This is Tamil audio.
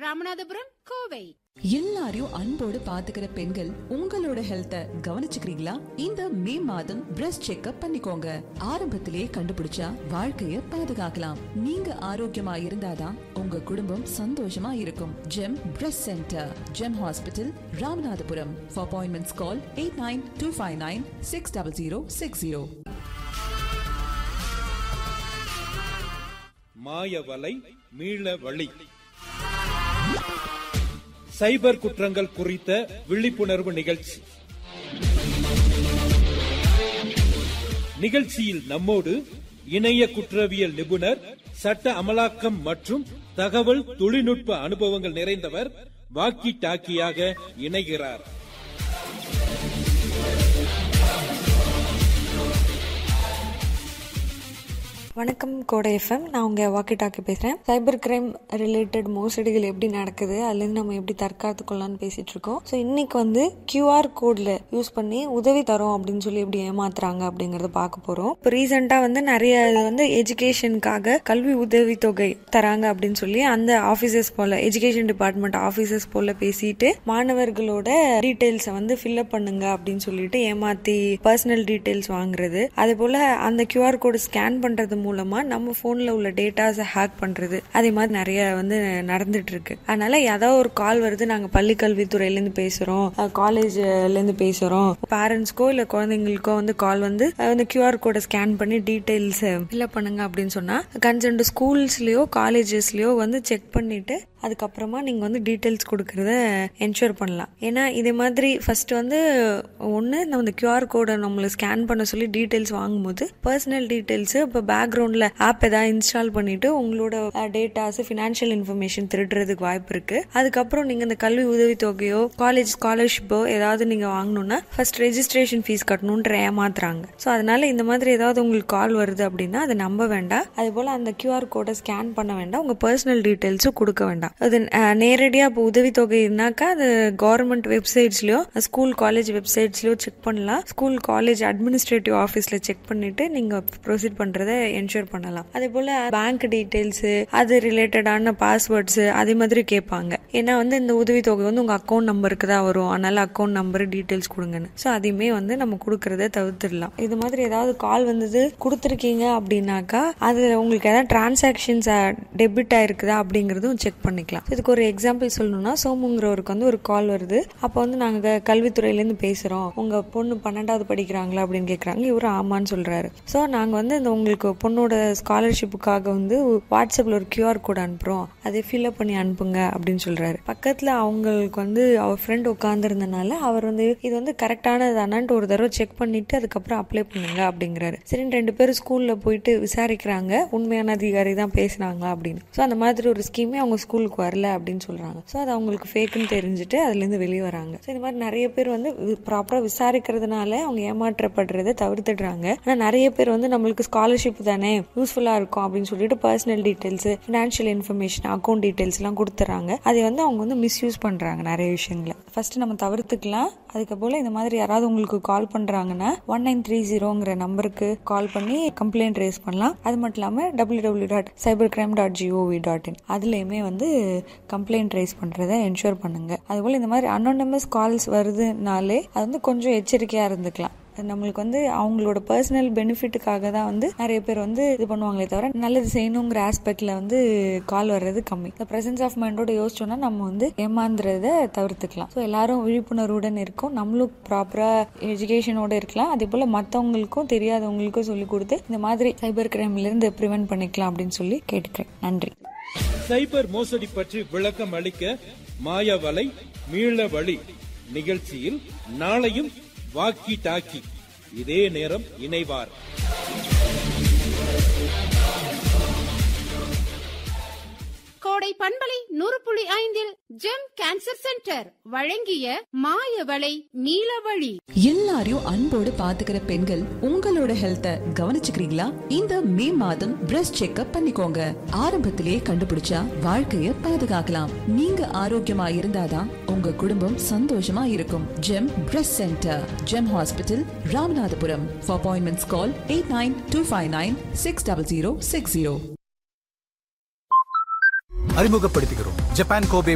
ராமநாதபுரம் கோவை எல்லாரையும் அன்போடு பாத்துக்கிற பெண்கள் உங்களோட ஹெல்த்த கவனிச்சுக்கிறீங்களா இந்த மே மாதம் பிரஸ்ட் செக்அப் பண்ணிக்கோங்க ஆரம்பத்திலேயே கண்டுபிடிச்சா வாழ்க்கைய பாதுகாக்கலாம் நீங்க ஆரோக்கியமா இருந்தாதான் உங்க குடும்பம் சந்தோஷமா இருக்கும் Gem breast centre Gem hospital Ramanathapuram for appointments call eight nine two five nine six double zero six zero மாயவலை மீள வழி சைபர் குற்றங்கள் குறித்த விழிப்புணர்வு நிகழ்ச்சி நிகழ்ச்சியில் நம்மோடு இணைய குற்றவியல் நிபுணர் சட்ட அமலாக்கம் மற்றும் தகவல் தொழில்நுட்ப அனுபவங்கள் நிறைந்தவர் வாக்கி டாக்கியாக இணைகிறார் வணக்கம் கோடை எஃப்எம் நான் உங்கள் வாக்கி டாக்கி பேசுகிறேன் சைபர் கிரைம் ரிலேட்டட் மோசடிகள் எப்படி நடக்குது அதுலேருந்து நம்ம எப்படி தற்காத்து கொள்ளலாம்னு பேசிகிட்டு இருக்கோம் ஸோ இன்னைக்கு வந்து கியூஆர் கோடில் யூஸ் பண்ணி உதவி தரோம் அப்படின்னு சொல்லி எப்படி ஏமாத்துறாங்க அப்படிங்கிறத பார்க்க போகிறோம் இப்போ ரீசெண்டாக வந்து நிறைய இது வந்து எஜுகேஷனுக்காக கல்வி உதவித்தொகை தராங்க அப்படின்னு சொல்லி அந்த ஆஃபீஸர்ஸ் போல எஜுகேஷன் டிபார்ட்மெண்ட் ஆஃபீஸர்ஸ் போல பேசிட்டு மாணவர்களோட டீட்டெயில்ஸை வந்து ஃபில்அப் பண்ணுங்க அப்படின்னு சொல்லிட்டு ஏமாத்தி பர்சனல் டீட்டெயில்ஸ் வாங்குறது அதே போல அந்த கியூஆர் கோடு ஸ்கேன் பண்றது மூலமா நம்ம போன்ல உள்ள டேட்டாஸை ஹேக் பண்றது அதே மாதிரி நிறைய வந்து நடந்துட்டு இருக்கு அதனால ஏதாவது ஒரு கால் வருது நாங்க பள்ளி கல்வித்துறையில இருந்து பேசுறோம் காலேஜ்ல இருந்து பேசுறோம் பேரண்ட்ஸ்க்கோ இல்ல குழந்தைங்களுக்கோ வந்து கால் வந்து அஹ், வந்து கியூஆர் கோடை ஸ்கேன் பண்ணி டீட்டெயில்ஸ் ஃபில்அப் பண்ணுங்க அப்படின்னு சொன்னா கன்சர்ன்டு ஸ்கூல்ஸ்லயோ காலேஜஸ்லயோ வந்து செக் பண்ணிட்டு அதுக்கப்புறமா நீங்கள் வந்து டீட்டெயில்ஸ் கொடுக்கறத என்ஷூர் பண்ணலாம் ஏன்னா இதே மாதிரி ஃபர்ஸ்ட் வந்து ஒன்று நம்ம இந்த கியூஆர் கோடை நம்மளை ஸ்கேன் பண்ண சொல்லி டீட்டெயில்ஸ் வாங்கும்போது பர்சனல் டீட்டெயில்ஸ் இப்போ பேக்ரவுண்டில் ஆப் ஏதாவது இன்ஸ்டால் பண்ணிட்டு உங்களோட டேட்டாஸ் ஃபினான்ஷியல் இன்ஃபர்மேஷன் திருடுறதுக்கு வாய்ப்பு இருக்கு அதுக்கப்புறம் நீங்கள் இந்த கல்வி உதவித்தொகையோ காலேஜ் ஸ்காலர்ஷிப்போ ஏதாவது நீங்கள் வாங்கணும்னா ஃபர்ஸ்ட் ரெஜிஸ்ட்ரேஷன் ஃபீஸ் கட்டணுன்ற ஏமாத்துறாங்க ஸோ அதனால இந்த மாதிரி ஏதாவது உங்களுக்கு கால் வருது அப்படின்னா அதை நம்ப வேண்டாம் அதே போல் அந்த கியூஆர் கோடை ஸ்கேன் பண்ண வேண்டாம் உங்கள் பர்சனல் டீட்டெயில்ஸும் கொடுக்க வேண்டாம் அது அஹ், நேரடியா இப்போ உதவித்தொகை இருந்தாக்கா அது கவர்மெண்ட் வெப்சைட்ஸ்லயோ ஸ்கூல் காலேஜ் வெப்சைட்ஸ்லயோ செக் பண்ணலாம் ஸ்கூல் காலேஜ் அட்மினிஸ்ட்ரேட்டிவ் ஆஃபீஸ்ல செக் பண்ணிட்டு நீங்க ப்ரொசீட் பண்றதை என்ஷூர் பண்ணலாம் அதே போல பேங்க் டீடைல்ஸ் அது ரிலேட்டடான பாஸ்வேர்ட்ஸ் அதே மாதிரி கேட்பாங்க ஏன்னா வந்து இந்த உதவித்தொகை வந்து உங்க அக்கௌண்ட் நம்பருக்கு தான் வரும் அதனால அக்கௌண்ட் நம்பர் டீடைல்ஸ் கொடுங்கன்னு ஸோ அதையுமே வந்து நம்ம கொடுக்கறத தவிர்த்துடலாம் இது மாதிரி ஏதாவது கால் வந்தது கொடுத்துருக்கீங்க அப்படின்னாக்கா அது உங்களுக்கு ஏதாவது டிரான்சாக்ஷன்ஸ் டெபிட் ஆயிருக்குதா அப்படிங்கறதும் செக் பண்ணிக்கலாம் இதுக்கு ஒரு எக்ஸாம்பிள் சொல்லணும்னா சோமுங்கிறவருக்கு வந்து ஒரு கால் வருது அப்போ வந்து நாங்க கல்வித்துறையிலேருந்து பேசுறோம் உங்க பொண்ணு பன்னெண்டாவது படிக்கிறாங்களா அப்படின்னு கேக்குறாங்க இவரு ஆமான்னு சொல்றாரு ஸோ நாங்க வந்து இந்த உங்களுக்கு பொண்ணோட ஸ்காலர்ஷிப்புக்காக வந்து வாட்ஸ்அப்ல ஒரு கியூஆர் கோட் அனுப்புறோம் அதை ஃபில்அப் பண்ணி அனுப்புங்க அப்படின்னு சொல்றாரு பக்கத்துல அவங்களுக்கு வந்து அவர் ஃப்ரெண்ட் உட்காந்துருந்தனால அவர் வந்து இது வந்து கரெக்டானதானான்ட்டு ஒரு தடவை செக் பண்ணிட்டு அதுக்கப்புறம் அப்ளை பண்ணுங்க அப்படிங்கிறாரு சரின்னு ரெண்டு பேரும் ஸ்கூல்ல போயிட்டு விசாரிக்கிறாங்க உண்மையான அதிகாரி தான் பேசுனாங்களா அப்படின்னு ஸோ அந்த மாதிரி ஒரு ஸ்கீமே அவங்க ஸ்கூலுக்கு வரல அப்படின்னு சொல்றாங்க ஸோ அது அவங்களுக்கு ஃபேக்குன்னு தெரிஞ்சுட்டு அதுல இருந்து வெளியே வராங்க ஸோ இந்த மாதிரி நிறைய பேர் வந்து ப்ராப்பரா விசாரிக்கிறதுனால அவங்க ஏமாற்றப்படுறதை தவிர்த்துடுறாங்க ஆனா நிறைய பேர் வந்து நம்மளுக்கு ஸ்காலர்ஷிப் தானே யூஸ்ஃபுல்லா இருக்கும் அப்படின்னு சொல்லிட்டு personal details financial information account details எல்லாம் கொடுத்துறாங்க அதை வந்து அவங்க வந்து மிஸ்யூஸ் பண்றாங்க நிறைய விஷயங்களை ஃபர்ஸ்ட் நம்ம தவிர்த்துக்கலாம் அதுக்கு போல இந்த மாதிரி யாராவது உங்களுக்கு கால் பண்றாங்கன்னா ஒன் நைன் த்ரீ ஜீரோங்கிற நம்பருக்கு கால் பண்ணி கம்ப்ளைண்ட் ரேஸ் பண்ணலாம் அது மட்டும் இல்லாமல் W W dot cyber crime dot G O V dot in அதுலேயுமே வந்து கம்ப்ளைண்ட் ரைஸ் பண்ணுறதை என்ஷூர் பண்ணுங்க அதுபோல் இந்த மாதிரி அனோனமஸ் கால்ஸ் வருதுனாலே அது வந்து கொஞ்சம் எச்சரிக்கையாக இருந்துக்கலாம் நம்மளுக்கு வந்து அவங்களோட பர்சனல் பெனிஃபிட்டுக்காக தான் வந்து நிறைய பேர் வந்து இது பண்ணுவாங்களே தவிர நல்லது செய்யணுங்கிற ஆஸ்பெக்ட்ல வந்து கால் வர்றது கம்மி இந்த பிரசன்ஸ் ஆஃப் மைண்டோட யோசிச்சோம்னா நம்ம வந்து ஏமாந்துறத தவிர்த்துக்கலாம் ஸோ எல்லாரும் விழிப்புணர்வுடன் இருக்கும் நம்மளும் ப்ராப்பரா எஜுகேஷனோட இருக்கலாம் அதே போல மற்றவங்களுக்கும் தெரியாதவங்களுக்கும் சொல்லி கொடுத்து இந்த மாதிரி சைபர் கிரைம்ல இருந்து ப்ரிவென்ட் பண்ணிக்கலாம் அப்படின்னு சொல்லி கேட்டுக்கிறேன் நன்றி சைபர் மோசடி பற்றி விளக்கம் அளிக்க மாயவலை மீள வழி நிகழ்ச்சியில் நாளையும் வாக்கி டாக்கி இதே நேரம் இணைவார் கோடை பண்பலை நூறு புள்ளி ஐந்தில் ஜெம் கேன்சர் சென்டர் வழங்கிய மாயவளை நீலவழி எல்லாரையும் அன்போடு பாத்துக்கிற பெண்கள் உங்களோட ஹெல்த்த கவனிச்சுக்கிறீங்களா இந்த மே மாதம் பிரஸ்ட் செக்அப் பண்ணிக்கோங்க ஆரம்பத்திலேயே கண்டுபிடிச்சா வாழ்க்கைய பாதுகாக்கலாம் நீங்க ஆரோக்கியமா இருந்தாதான் உங்க குடும்பம் சந்தோஷமா இருக்கும் Gem breast centre Gem hospital Ramanathapuram for appointments call eight nine two five nine six double zero six zero அறிமுகப்படுத்துகிறோம் ஜப்பான் கோபே